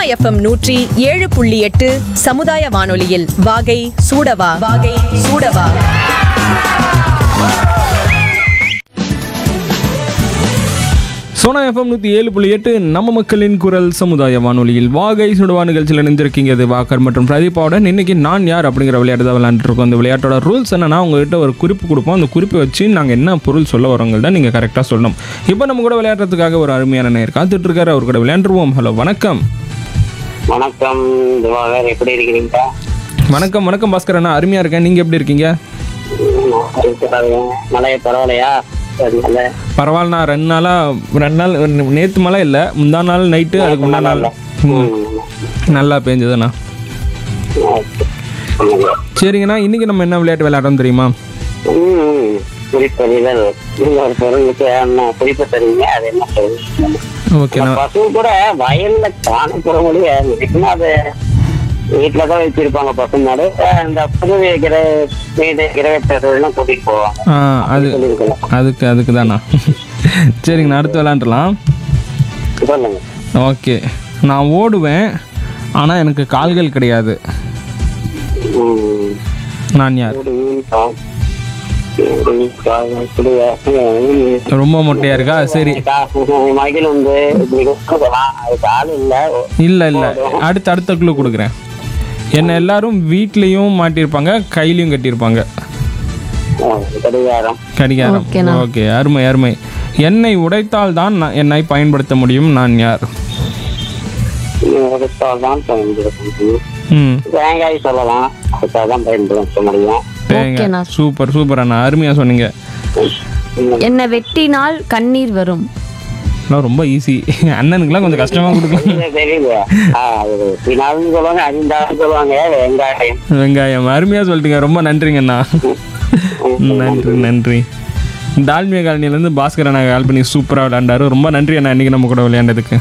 FM நூற்றி ஏழு புள்ளி எட்டு சமுதாய வானொலியில் வாகை சூடவா வாகை சூடவா சோனா எஃப்எம் நூற்றி ஏழு புள்ளி எட்டு நம்ம மக்களின் குரல் சமுதாய வானொலியில் வாகை சுடுவா நிகழ்ச்சியில் இணைந்திருக்கீங்க இது வாக்கர் மற்றும் பிரதீபாவுடன் இன்னைக்கு நான் யார் அப்படிங்கிற விளையாட்டு தான் விளையாண்டுருக்கோம் அந்த விளையாட்டோட ரூல்ஸ் என்னன்னா உங்ககிட்ட ஒரு குறிப்பு கொடுப்போம் அந்த குறிப்பை வச்சு நாங்கள் என்ன பொருள் சொல்ல வரோங்க தான் நீங்கள் கரெக்டாக சொல்லணும் இப்போ நம்ம கூட விளையாடுறதுக்காக ஒரு அருமையான நேர் காத்துட்டு இருக்காரு அவர் கூட விளையாண்டுருவோம் ஹலோ வணக்கம் வணக்கம் திவாகர் எப்படி இருக்கிறீங்க வணக்கம் வணக்கம் பாஸ்கர் அண்ணா அருமையாக இருக்கேன் நீங்கள் எப்படி இருக்கீங்க மழைய பரவாயில்லையா சரி, நல்ல பரவாயில்லண்ணா ரெண்டு நாளாக ரெண்டு நாள் நேற்று மழை இல்லை முந்தா நாள் நைட்டு அதுக்கு முந்தா நாள் ம், நல்லா பேஞ்சதுண்ணா சரிங்கண்ணா இன்னைக்கு நம்ம என்ன விளையாட்டு விளையாடுறோம் தெரியுமா ம், குறிப்பறிதல் நீங்க ஒரு பொருளுக்கு என்ன குறிப்பு தருவீங்க அது என்ன சொல்லுங்க ஓகேண்ணா பசு கூட வயல்ல காணப்புற முடியாது அது வீட்டுல தான் வச்சிருப்பாங்க பசு மாடு இந்த புது வைக்கிற வீடு கிரகத்தெல்லாம் கூட்டிட்டு போவாங்க ஆ அது சொல்லியிருக்கலாம் அதுக்கு அதுக்கு தானா சரிங்கண்ணா அடுத்து விளாண்டுலாம் சொல்லுங்க ஓகே நான் ஓடுவேன் ஆனால் எனக்கு கால்கள் கிடையாது ம். நான் யார் ஒரு மீன் பா- ஒரு மீன் பா- இப்படி ரொம்ப மொட்டையா இருக்கா சரி மகிழ் வந்து இப்படி கொடுக்கலாம் அதுக்கு ஆள் இல்ல இல்லை இல்லை அடுத்து அடுத்த குழு கொடுக்குறேன் என்னை எல்லாரும் வீட்லேயும் மாட்டியிருப்பாங்க கையிலையும் கட்டியிருப்பாங்க கடிகாரம் கடிகாரம் ஓகே அருமை அருமை என்னை உடைத்தால் தான் நான் என்னை பயன்படுத்த முடியும் நான் யார் உடைத்தால் தான் பயன்படுத்த முடியும் ம் தேங்காய் சொல்லலாம் அதுக்காக தான் பயன்படுத்த முடியும் தேங்க சூப்பர் சூப்பர் அண்ணா அருமையாக சொன்னீங்க என்னை வெட்டினால் கண்ணீர் வரும் எல்லாம் ரொம்ப ஈஸி அண்ணனுக்குலாம் கொஞ்சம் கஷ்டமாக கொடுக்கலாம் இது தெரியுது ஆ, அது பின்னாலும் சொல்லுவாங்க அறிந்தாலும் சொல்லுவாங்க வெங்காயம் வெங்காயம் அருமையாக சொல்லிட்டீங்க ரொம்ப நன்றிங்கண்ணா நன்றி நன்றி டால்மியா காலனிலேருந்து பாஸ்கர் அண்ணா கால் பண்ணி சூப்பராக விளையாண்டாரு ரொம்ப நன்றி அண்ணா இன்னைக்கு நம்ம கூட விளையாண்டதுக்கு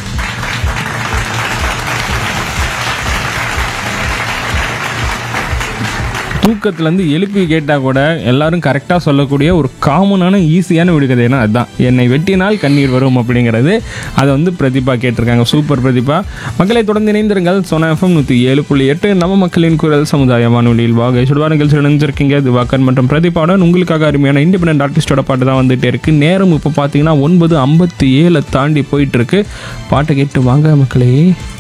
தூக்கத்துலேருந்து எழுப்பி கேட்டால் கூட எல்லாரும் கரெக்டாக சொல்லக்கூடிய ஒரு காமனான ஈஸியான விடுகதைனா அதுதான் என்னை வெட்டினால் கண்ணீர் வரும் அப்படிங்கிறது அதை வந்து பிரதீபா கேட்டிருக்காங்க சூப்பர் பிரதீபா மக்களை தொடர்ந்து இணைந்திருங்கள் சோனா எஃப்எம் நூற்றி ஏழு புள்ளி எட்டு நம்ம மக்களின் குரல் சமுதாய வானொலியில் வாகை சுடுவா நிகழ்ச்சி இணைஞ்சிருக்கீங்க இது வாக்கன் மற்றும் பிரதீபாவுடன் உங்களுக்காக அருமையான இண்டிபெண்டன்ட் ஆர்டிஸ்டோட பாட்டு தான் வந்துட்டே இருக்கு நேரம் இப்போ பார்த்தீங்கன்னா ஒன்பது ஐம்பத்தி ஏழை தாண்டி போயிட்டு இருக்கு பாட்டை கேட்டு வாங்க மக்களே